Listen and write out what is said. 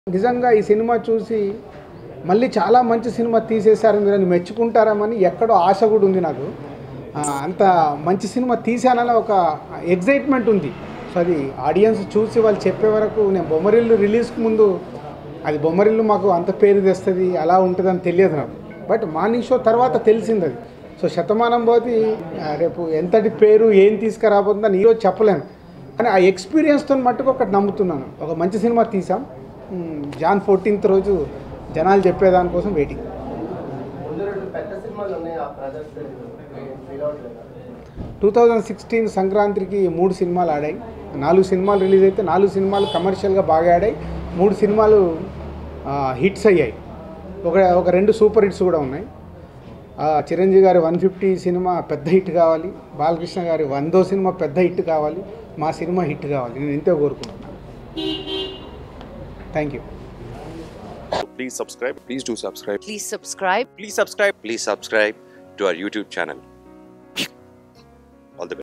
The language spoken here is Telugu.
నిజంగా ఈ సినిమా చూసి మళ్ళీ చాలా మంచి సినిమా తీసేశారు మీరు అని మెచ్చుకుంటారామని ఎక్కడో ఆశ కూడా ఉంది నాకు ఆ, అంత మంచి సినిమా తీశానని ఒక ఎగ్జైట్మెంట్ ఉంది సో అది ఆడియన్స్ చూసి వాళ్ళు చెప్పే వరకు నేను బొమ్మరిల్లు రిలీజ్కి ముందు అది బొమ్మరిల్లు మాకు అంత పేరు తెస్తుంది అలా ఉంటుందని తెలియదు నాకు బట్ మార్నింగ్ షో తర్వాత తెలిసింది అది సో శతమానం పోతి ఆ, రేపు ఎంతటి పేరు ఏం తీసుకురాబోతుందని ఈరోజు చెప్పలేను కానీ ఆ ఎక్స్పీరియన్స్తో మట్టుకు ఒకటి నమ్ముతున్నాను ఒక మంచి సినిమా తీసాం మ్, జాన్ ఫోర్టీన్త్ రోజు జనాలు చెప్పేదానికోసం వెయిటింగ్ ముందు రెండు పెద్ద సినిమాలు ఉన్నాయి ఆ బ్రదర్స్ ఫీల్ అవ్వట్లేదు టూ థౌజండ్ సిక్స్టీన్ సంక్రాంతికి మూడు సినిమాలు ఆడాయి నాలుగు సినిమాలు రిలీజ్ అయితే నాలుగు సినిమాలు కమర్షియల్గా బాగా ఆడాయి మూడు సినిమాలు ఆ, హిట్స్ అయ్యాయి ఒక ఒక రెండు సూపర్ హిట్స్ కూడా ఉన్నాయి ఆ, చిరంజీవి గారి వన్ ఫిఫ్టీ సినిమా పెద్ద హిట్ కావాలి బాలకృష్ణ గారి వందో సినిమా పెద్ద హిట్ కావాలి మా సినిమా హిట్ కావాలి నేను ఇంతే కోరుకుంటున్నాను thank you please subscribe Please do subscribe. Please subscribe. please subscribe Please subscribe to our YouTube channel.